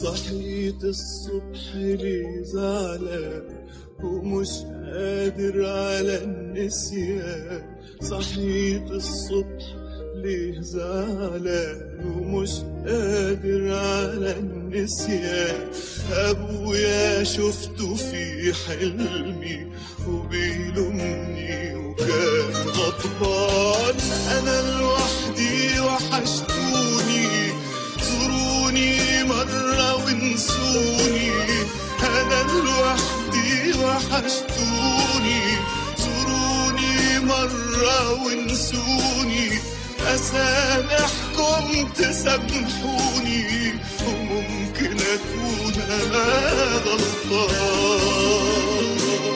صحيت الصبح لي زعلان ومش قادر على النسيان صحيت الصبح ليه زعلان ومش قادر على النسيان أبويا شفته في حلمي وبيلومني وكان غضبان أنا لوحدي وحشتوني زوروني مرة وانسوني أنا لوحدي وحشتوني زوروني مرة وانسوني أسامحكم تسامحوني وممكن أكون أنا غلطان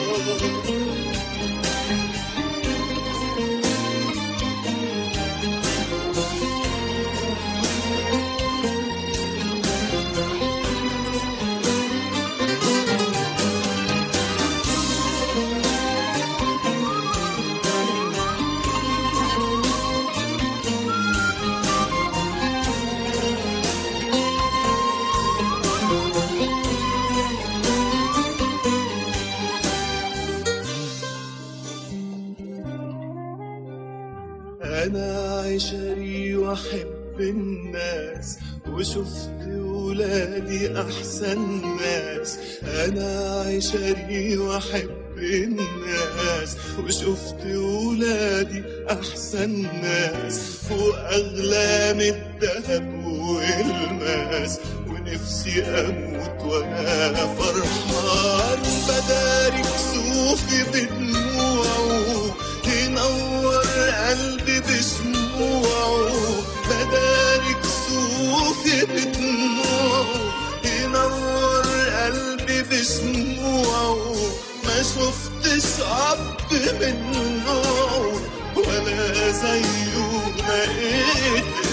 أنا عشري وأحب الناس وشفت ولادي أحسن ناس أنا عشري وأحب الناس وشفت ولادي أحسن ناس وأغلى من الذهب والماس ونفسي أموت وأنا فرحان بدارك كسوفي بدموعه ينور قلبي بشموعه بدارك كسوفي بدموعه ينور قلبي بشموعه ما شفتش أب من نوعه ولا زيه لقيت